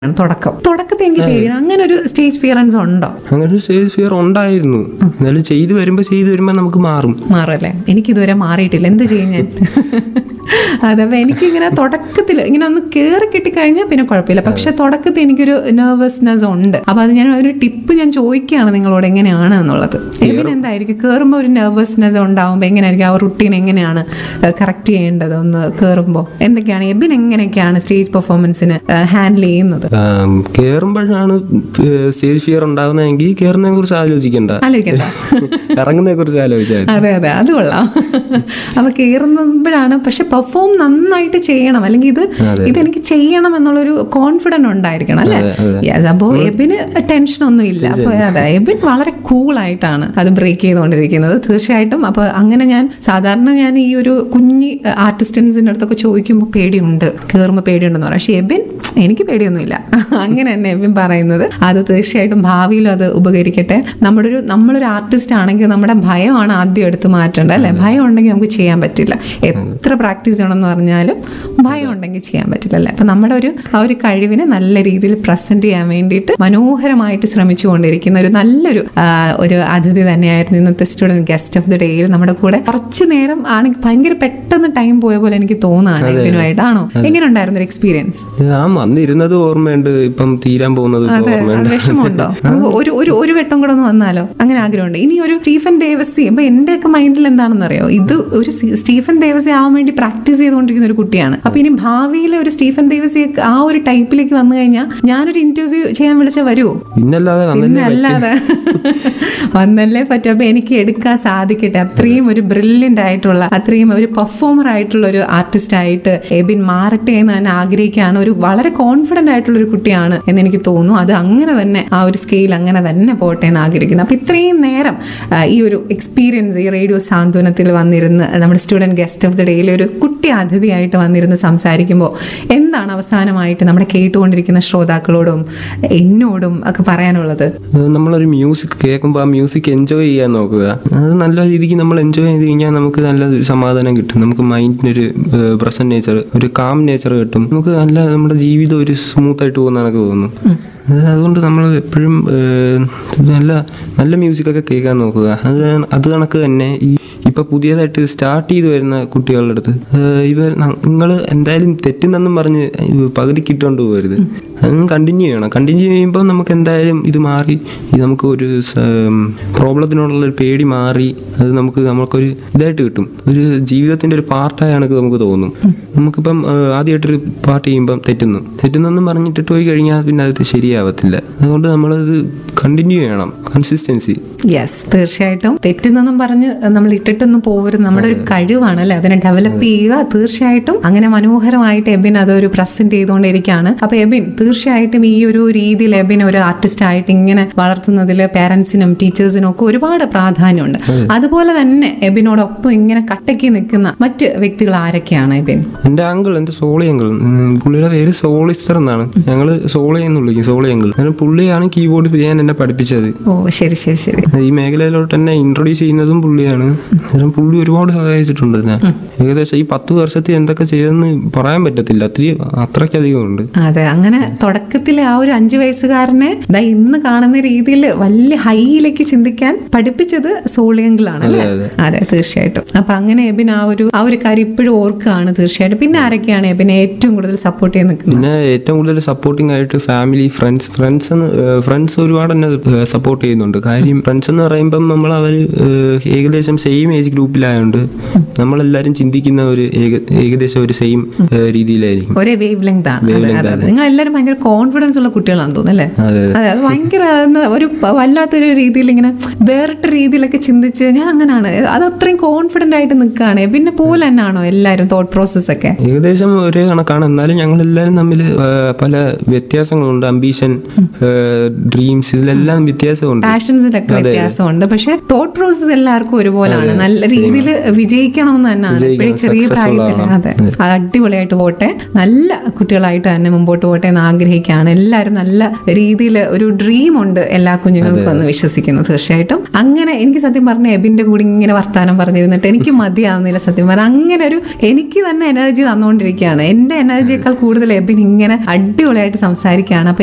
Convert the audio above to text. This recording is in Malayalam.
തുടക്കം തുടക്കത്തിൽ എനിക്ക് പേടിയാണ് അങ്ങനെ ഒരു സ്റ്റേജ് ഫിയറൻസ് ഉണ്ടോ അങ്ങനെ ഒരു സ്റ്റേജ് ഫിയർ ഉണ്ടായിരുന്നു എന്നാലും ചെയ്തു വരുമ്പോൾ ചെയ്തു വരുമ്പോൾ നമുക്ക് മാറും മാറല്ലേ എനിക്കിതുവരെ മാറിയിട്ടില്ല എന്ത് ചെയ്യും ഞാൻ അതപ്പോ എനിക്കിങ്ങനെ തുടക്കത്തിൽ ഇങ്ങനെ ഒന്ന് കയറി കിട്ടിക്കഴിഞ്ഞാൽ പിന്നെ കുഴപ്പമില്ല പക്ഷെ തുടക്കത്തിൽ എനിക്കൊരു നെർവസ്നെസ് ഉണ്ട് അപ്പൊ അത് ഞാൻ ഒരു ടിപ്പ് ഞാൻ ചോദിക്കുകയാണ് നിങ്ങളോട് എങ്ങനെയാണ് എന്നുള്ളത് എബിൻ എന്തായിരിക്കും കയറുമ്പോൾ ഒരു നെർവസ്നെസ് ഉണ്ടാവുമ്പോൾ എങ്ങനെയായിരിക്കും ആ റുട്ടീൻ എങ്ങനെയാണ് കറക്റ്റ് ചെയ്യേണ്ടത് ഒന്ന് കയറുമ്പോൾ എന്തൊക്കെയാണ് എബിൻ എങ്ങനെയൊക്കെയാണ് സ്റ്റേജ് പെർഫോമൻസിന് ഹാൻഡിൽ ചെയ്യുന്നത് കയറുമ്പോഴാണ് സ്റ്റേജ് ഫിയർ ഉണ്ടാകുന്നതെങ്കിൽ കയറുന്നതിനെ കുറിച്ച് ആലോചിക്കണ്ട ആലോചിക്കണ്ട ഇറങ്ങുന്നതിനെ കുറിച്ച് ആലോചിച്ചാൽ മതി. അതെ അതെ അത് കൊള്ളാം അപ്പൊ കയറുമ്പോഴാണ് പക്ഷെ പെർഫോം നന്നായിട്ട് ചെയ്യണം അല്ലെങ്കിൽ ഇത് ഇതെനിക്ക് ചെയ്യണം എന്നുള്ളൊരു കോൺഫിഡന്റ് ഉണ്ടായിരിക്കണം അല്ലെ Yes, അപ്പോ എബിന് ടെൻഷൻ ഒന്നും ഇല്ല അപ്പൊ അതെ എബിൻ വളരെ കൂൾ ആയിട്ടാണ് അത് ബ്രേക്ക് ചെയ്തുകൊണ്ടിരിക്കുന്നത് തീർച്ചയായിട്ടും അപ്പൊ അങ്ങനെ ഞാൻ സാധാരണ ഞാൻ ഈ ഒരു കുഞ്ഞി ആർട്ടിസ്റ്റൻസിന്റെ അടുത്തൊക്കെ ചോദിക്കുമ്പോൾ പേടിയുണ്ട് കയറുമ്പോൾ പേടിയുണ്ടെന്ന് പറയാം പക്ഷെ എബിൻ എനിക്ക് പേടിയൊന്നുമില്ല അങ്ങനെ തന്നെ എബിൻ പറയുന്നത് അത് തീർച്ചയായിട്ടും ഭാവിയിലും അത് ഉപകരിക്കട്ടെ നമ്മുടെ ഒരു നമ്മളൊരു ആർട്ടിസ്റ്റ് ആണെങ്കിൽ നമ്മുടെ ഭയമാണ് ആദ്യം എടുത്ത് മാറ്റേണ്ടത് അല്ലെ ഭയം ഉണ്ടെങ്കിൽ നമുക്ക് ചെയ്യാൻ പറ്റില്ല എത്ര പ്രാക്ടീസ് ചെയ്യണമെന്ന് പറഞ്ഞാലും ഭയം ഉണ്ടെങ്കിൽ ചെയ്യാൻ പറ്റില്ല അല്ലേ അപ്പൊ നമ്മുടെ ഒരു ആ ഒരു കഴിവിനെ നല്ല രീതിയിൽ പ്രസന്റ് ചെയ്യാൻ വേണ്ടിയിട്ട് മനോഹരമായിട്ട് ശ്രമിച്ചുകൊണ്ടിരിക്കുന്ന ഒരു നല്ലൊരു ആ, ഒരു അതിഥി തന്നെയായിരുന്നു ഇന്നത്തെ സ്റ്റുഡന്റ് ഗസ്റ്റ് ഓഫ് ദി ഡേയിൽ നമ്മുടെ കൂടെ കുറച്ചു നേരം ആണെങ്കിൽ ഭയങ്കര പെട്ടെന്ന് ടൈം പോയ പോലെ എനിക്ക് തോന്നുകയാണ് ഇതിനുമായിട്ടാണോ എങ്ങനെ ഉണ്ടായിരുന്നു ഒരു എക്സ്പീരിയൻസ് ഞാൻ വന്നിരുന്നത് ഓർമ്മയുണ്ട് ഇപ്പം തീരാൻ പോകുന്നത് ഇപ്പം അതെ ഓർമ്മയുണ്ട് അത് വിഷമമുണ്ടോ നമുക്ക് ഒരു ഒരു ഒരു വട്ടം കൂടെ ഒന്ന് വന്നാലോ അങ്ങനെ ആഗ്രഹമുണ്ട് ഇനി ഒരു സ്റ്റീഫൻ ദേവസി അപ്പൊ എന്റെ ഒക്കെ മൈൻഡിൽ എന്താണെന്ന് അറിയോ ഇത് ഒരു സ്റ്റീ- സ്റ്റീഫൻ ദേവസി ആവാൻ വേണ്ടി പ്രാക്ടീസ് ചെയ്തുകൊണ്ടിരിക്കുന്ന ഒരു കുട്ടിയാണ് അപ്പൊ ഇനി ഭാവിയിൽ ഒരു സ്റ്റീഫൻ ദേവസി ആ ഒരു ടൈപ്പിലേക്ക് വന്നു കഴിഞ്ഞാൽ ഞാനൊരു ഇന്റർവ്യൂ ചെയ്യാൻ വിളിച്ച വരുമോ പിന്നല്ലാതെ പിന്നെ വന്നില്ലേ അല്ലാതെ വന്നല്ലേ പറ്റും അപ്പൊ എനിക്ക് എടുക്കാൻ സാധിക്കട്ടെ അത്രയും ഒരു ബ്രില്യൻ്റ് ആയിട്ടുള്ള അത്രയും ഒരു പെർഫോമർ ആയിട്ടുള്ള ഒരു ആർട്ടിസ്റ്റ് ആയിട്ട് എബിൻ മാറട്ടെ എന്ന് തന്നെ ആഗ്രഹിക്കുകയാണ് ഒരു വളരെ കോൺഫിഡന്റ് ആയിട്ടുള്ള ഒരു കുട്ടിയാണ് എന്ന് എനിക്ക് തോന്നുന്നു അത് അങ്ങനെ തന്നെ ആ ഒരു സ്കെയിൽ അങ്ങനെ തന്നെ പോട്ടെ എന്ന് ആഗ്രഹിക്കുന്നു അപ്പൊ ഇത്രയും നേരം ആ, ഈ ഒരു എക്സ്പീരിയൻസ് ഈ റേഡിയോ സാന്ത്വനത്തിൽ വന്നിരുന്ന് നമ്മുടെ സ്റ്റുഡന്റ് ഗസ്റ്റ് ഓഫ് ദി ഡേയിൽ ഒരു കുട്ടി അതിഥിയായിട്ട് വന്നിരുന്ന് സംസാരിക്കുമ്പോൾ എന്താണ് അവസാനമായിട്ട് നമ്മുടെ കേട്ടുകൊണ്ടിരിക്കുന്ന ശ്രോതാക്കളോടും എന്നോടും ഒക്കെ പറയാനുള്ളത് ഏഹ് നമ്മളൊരു മ്യൂസിക് കേൾക്കുമ്പോൾ ആ മ്യൂസിക് എൻജോയ് ചെയ്യാൻ നോക്കുക അത് നല്ല രീതിക്ക് നമ്മൾ എൻജോയ് ചെയ്ത് കഴിഞ്ഞാൽ നമുക്ക് നല്ല ഒരു സമാധാനം കിട്ടും നമുക്ക് മൈൻഡിനൊരു പ്രസന്റ് നേച്ചർ ഒരു കാം നേച്ചർ കിട്ടും നമുക്ക് നല്ല നമ്മുടെ ജീവിതം ഒരു സ്മൂത്ത് ആയിട്ട് പോകുന്ന കണക്ക് തോന്നുന്നു അത് അതുകൊണ്ട് നമ്മൾ എപ്പോഴും ഏഹ്, നല്ല നല്ല മ്യൂസിക്കൊക്കെ കേൾക്കാൻ നോക്കുക അത് അത് കണക്ക് തന്നെ ഈ ഇപ്പൊ പുതിയതായിട്ട് സ്റ്റാർട്ട് ചെയ്ത് വരുന്ന കുട്ടികളുടെ അടുത്ത് ഏഹ്, ഇവർ നിങ്ങൾ എന്തായാലും തെറ്റുന്നെന്നും പറഞ്ഞ് പകുതി കിട്ടുകൊണ്ട് പോകരുത് അത് കണ്ടിന്യൂ ചെയ്യണം കണ്ടിന്യൂ ചെയ്യുമ്പോൾ നമുക്ക് എന്തായാലും ഇത് മാറി ഇത് നമുക്ക് ഒരു പ്രോബ്ലത്തിനോടുള്ള ഒരു പേടി മാറി അത് നമുക്ക് നമുക്കൊരു ഇതായിട്ട് കിട്ടും ഒരു ജീവിതത്തിന്റെ ഒരു പാർട്ടായ കണക്ക് നമുക്ക് തോന്നും നമുക്കിപ്പം ഏഹ്, ആദ്യമായിട്ടൊരു പാർട്ട് ചെയ്യുമ്പം തെറ്റുന്നു തെറ്റുന്നെന്നും പറഞ്ഞിട്ടിട്ട് പോയി കഴിഞ്ഞാൽ പിന്നെ അത് ശരിയാവത്തില്ല അതുകൊണ്ട് നമ്മളത് കണ്ടിന്യൂ ചെയ്യണം കൺസിസ്റ്റൻസി യെസ് തീർച്ചയായിട്ടും തെറ്റെന്നൊന്നും പറഞ്ഞ് നമ്മൾ ഇട്ടിട്ടൊന്നും പോകരുത് നമ്മുടെ ഒരു കഴിവാണ് അല്ലെ അതിനെ ഡെവലപ്പ് ചെയ്യുക തീർച്ചയായിട്ടും അങ്ങനെ മനോഹരമായിട്ട് എബിൻ അതൊരു പ്രസന്റ് ചെയ്തുകൊണ്ടിരിക്കുകയാണ് അപ്പൊ എബിൻ തീർച്ചയായിട്ടും ഈ ഒരു രീതിയിൽ എബിൻ ഒരു ആർട്ടിസ്റ്റ് ആയിട്ട് ഇങ്ങനെ വളർത്തുന്നതിൽ പാരന്റ്സിനും ടീച്ചേഴ്സിനും ഒക്കെ ഒരുപാട് പ്രാധാന്യമുണ്ട് അതുപോലെ തന്നെ എബിനോടൊപ്പം ഇങ്ങനെ കട്ടയ്ക്ക് നിൽക്കുന്ന മറ്റ് വ്യക്തികൾ ആരൊക്കെയാണ് എബിൻ എൻ്റെ അങ്കിൾ എൻ്റെ സോളി അങ്കിൾ പുള്ളിയുടെ പേര് സോളിസ്റ്റർ എന്നാണ് ഞങ്ങള് സോളി എന്ന് വിളിക്കും സോളി അങ്കിൾ അങ്ങനെ പുള്ളിയാണ് കീബോർഡ് ചെയ്യാൻ എന്നെ പഠിപ്പിച്ചത് ഓ ശരി ശരി ശരി ഈ മേഖലയിലോട്ട് എന്നെ ഇൻട്രൊഡ്യൂസ് ചെയ്യുന്നതും പുള്ളിയാണ് കാരണം പുള്ളി ഒരുപാട് സഹായിച്ചിട്ടുണ്ട് എന്നെ ഏകദേശം ഈ പത്ത് വർഷത്തിൽ എന്തൊക്കെ ചെയ്തെന്ന് പറയാൻ പറ്റത്തില്ല അത്രയും അത്രയ്ക്കധികം ഉണ്ട് അതെ അങ്ങനെ തുടക്കത്തിലെ ആ ഒരു അഞ്ചു വയസ്സുകാരനെ ദാ ഇന്ന് കാണുന്ന രീതിയിൽ വലിയ ഹൈയിലേക്ക് ചിന്തിക്കാൻ പഠിപ്പിച്ചത് സോളിയങ്കിളാണ് അല്ലേ അതെ തീർച്ചയായിട്ടും അപ്പൊ അങ്ങനെ എബിൻ ആ ഒരു ആ ഒരു കാര്യം ഇപ്പോഴും ഓർക്കുകയാണ് തീർച്ചയായിട്ടും പിന്നെ ആരൊക്കെയാണ് എബിനെ ഏറ്റവും കൂടുതൽ സപ്പോർട്ട് ചെയ്ത് നിൽക്കുന്നത് പിന്നെ ഏറ്റവും കൂടുതൽ സപ്പോർട്ടിംഗ് ആയിട്ട് ഫാമിലി ഫ്രണ്ട്സ് ഫ്രണ്ട്സ് ഫ്രണ്ട്സ് ഒരുപാട് എന്നെ സപ്പോർട്ട് ചെയ്യുന്നുണ്ട് കാര്യം ഫ്രണ്ട്സ് എന്ന് പറയുമ്പം നമ്മൾ അവർ ഏകദേശം സെയിം ഏജ് ഗ്രൂപ്പിലായതുകൊണ്ട് നമ്മളെല്ലാവരും ചിന്തിക്കുന്ന ഒരു ഏക- ഏകദേശം ഒരു സെയിം രീതിയിലായിരിക്കും ഒരേ വേവ് ലെങ്ത് ആണ് അതെ അതെ അതെ. നിങ്ങൾ എല്ലാവരും ഭയങ്കര കോൺഫിഡൻസ് ഉള്ള കുട്ടികളാണെന്ന് തോന്നുന്നു അല്ലേ അതെ. അതെ അത് ഭയങ്കര ഒന്ന് ഒരു പ- വല്ലാത്തൊരു രീതിയിൽ ഇങ്ങനെ വേറിട്ട രീതിയിലൊക്കെ ചിന്തിച്ച് ഞാൻ അങ്ങനെയാണ് അത് അത്രയും കോൺഫിഡന്റ് ആയിട്ട് നിൽക്കുകയാണ് പിന്നെ പോലെ തന്നെയാണോ എല്ലാവരും തോട്ട് പ്രോസസ് ഒക്കെ ഏകദേശം ഒരേ കണക്കാണ് എന്നാലും ഞങ്ങൾ എല്ലാവരും തമ്മിൽ പല വ്യത്യാസങ്ങളുണ്ട് അംബീഷൻ ഡ്രീംസ് ഇതിലെല്ലാം വ്യത്യാസമുണ്ട് പാഷൻസിലൊക്കെ വ്യത്യാസമുണ്ട് പക്ഷെ തോട്ട് പ്രോസസ് എല്ലാവർക്കും ഒരുപോലാണ് നല്ല രീതിയിൽ വിജയിക്കണം എന്ന് തന്നെയാണ് ഇപ്പോഴും ചെറിയ പ്രായത്തിൽ അതെ അത് അടിപൊളിയായിട്ട് പോട്ടെ നല്ല കുട്ടികളായിട്ട് തന്നെ മുമ്പോട്ട് പോട്ടെ എന്ന് ആഗ്രഹിക്കുകയാണ് എല്ലാവരും നല്ല രീതിയിൽ ഒരു ഡ്രീം ഉണ്ട് എല്ലാ കുഞ്ഞുങ്ങൾക്കും എന്ന് വിശ്വസിക്കുന്നു തീർച്ചയായിട്ടും അങ്ങനെ എനിക്ക് സത്യം പറഞ്ഞ എബിന്റെ കൂടി ഇങ്ങനെ വർത്താനം പറഞ്ഞിരുന്നിട്ട് എനിക്ക് മതിയാവുന്നില്ല സത്യം പറഞ്ഞാൽ അങ്ങനെ ഒരു എനിക്ക് തന്നെ എനർജി തന്നുകൊണ്ടിരിക്കുകയാണ് എന്റെ എനർജിയേക്കാൾ കൂടുതൽ എബിൻ ഇങ്ങനെ അടിപൊളിയായിട്ട് സംസാരിക്കുകയാണ് അപ്പൊ